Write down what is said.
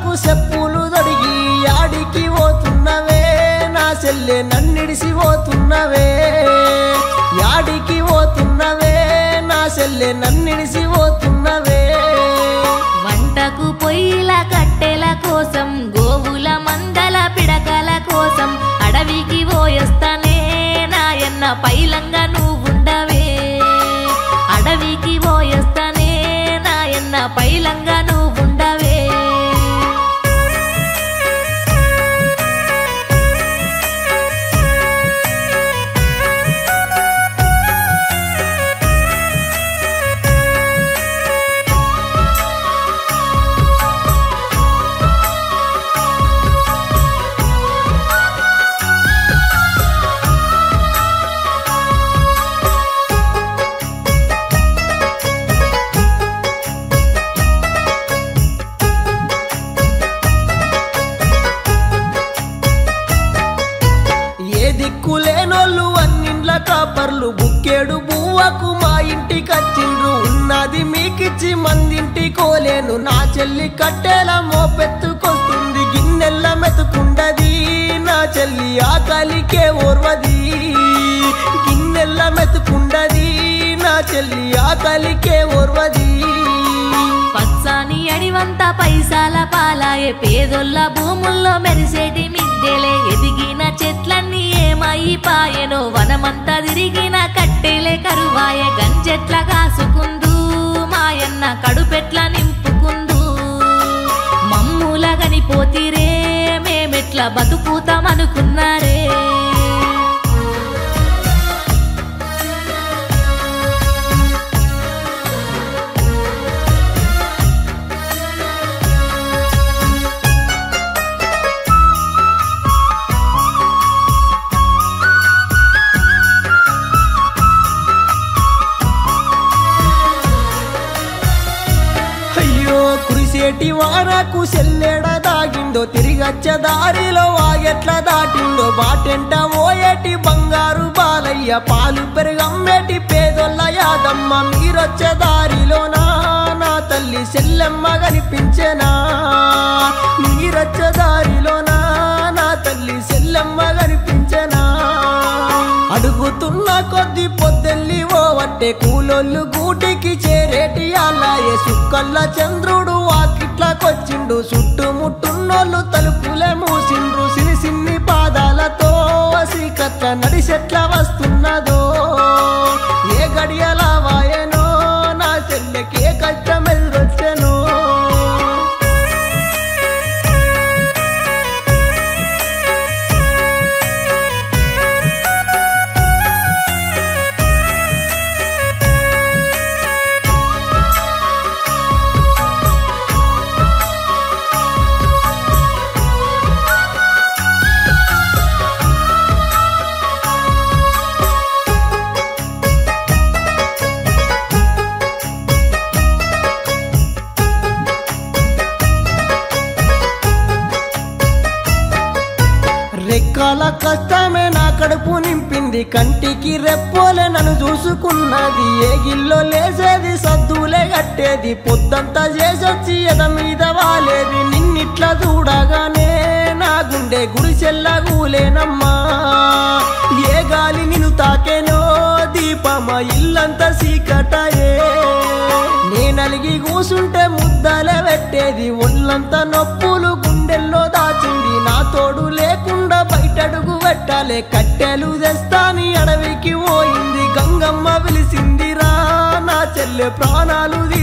నాకు చెప్పులు తొడిగి యాడికి పోతున్నవే నా చెల్లె నన్నిడిసి పోతున్నవే యాడికి పోతున్నవే నా చెల్లె నన్నిడిసి పోతున్నవే వంటకు పొయ్యిల కట్టెల కోసం గోవుల మందల పిడకల కోసం అడవికి పోయొస్తానే నాయన్న పైలంగా నువ్వుండవే అడవికి పోయొస్తానే నాయన్న పైలంగా నువ్వుండవే ఏ దిక్కు లేనోళ్ళు అన్నిండ్ల కాపర్లు బుక్కేడు బువ్వకు మా ఇంటికి వచ్చిండ్రు ఉన్నది మీకిచ్చి మందింటి కోలేను నా చెల్లి కట్టెల మోపెత్తుకొస్తుంది గిన్నెల్ల మెతుకుండది నా చెల్లి ఆకలికే ఓర్వది గిన్నెల్ల మెతుకుండది నా చెల్లి ఆకలికే ఓర్వది పచ్చాని అడివంత పైసాల పాలాయే పేదొల్ల భూముల్లో మెరిసేటి మిద్దెలే ఎదిగిన చెట్లన్నీ ఏమయి పాయెనో వనమంతా తిరిగిన కట్టెలే కరువాయే గంజెట్ల కాసుకుందు మాయన్న కడుపెట్ల నింపుకుందు మమ్ముల గనిపోతిరే మేమెట్ల బతుకుతామనుకున్నారే అయ్యో కురిసేటి వానకు సెల్లెడ దాగిందో తిరిగచ్చే దారిలో వాగెట్ల దాటిందో బాటెంట ఓయేటి బంగారు బాలయ్య పాలు పెరుగమ్మేటి పేదొల్ల యాదమ్మ మీరొచ్చే దారిలోనా నా తల్లి సెల్లెమ్మ కనిపించెనా మీరొచ్చే దారిలోనా నా తల్లి సెల్లెమ్మ కనిపించెనా అడుగుతున్న కొద్ది పొద్దెల్లి ఓవట్టే కూలోళ్ళు గూటికి చేరేటి అల్లాయే సుక్కల్ల చంద్రుడు వాకిట్లకొచ్చిండు చుట్టుముట్టున్నోళ్ళు తలుపులే మూసిండ్రు సిని సిన్ని పాదాలతో వసీకట్ల నడిసెట్ల వస్తున్నదో ఏ గడియల వాయనో నా చెల్లెకి ఏ కష్టం ఎదురొచ్చెను రెక్కల కష్టమే నా కడుపు నింపింది కంటికి రెప్పోలే నన్ను చూసుకున్నది ఏ గిల్లో లేసేది సద్దులే కట్టేది పొద్దంతా చేసొచ్చి ఎద మీద వాలేది నిన్నిట్లా చూడగానే నా గుండె గుడిసెల్లగూలేనమ్మా ఏ గాలి నిన్ను తాకేనో దీపమ ఇల్లంతా సీకటాయే నేనలిగి కూసుంటే ముద్దలే పెట్టేది ఒళ్ళంతా నొప్పులు గుండెల్లో దాచింది నా తోడు లేకుండా బయటడుగు పెట్టాలే కట్టెలు తెస్తాని అడవికి పోయింది గంగమ్మ పిలిసిందిరా నా చెల్లె ప్రాణాలు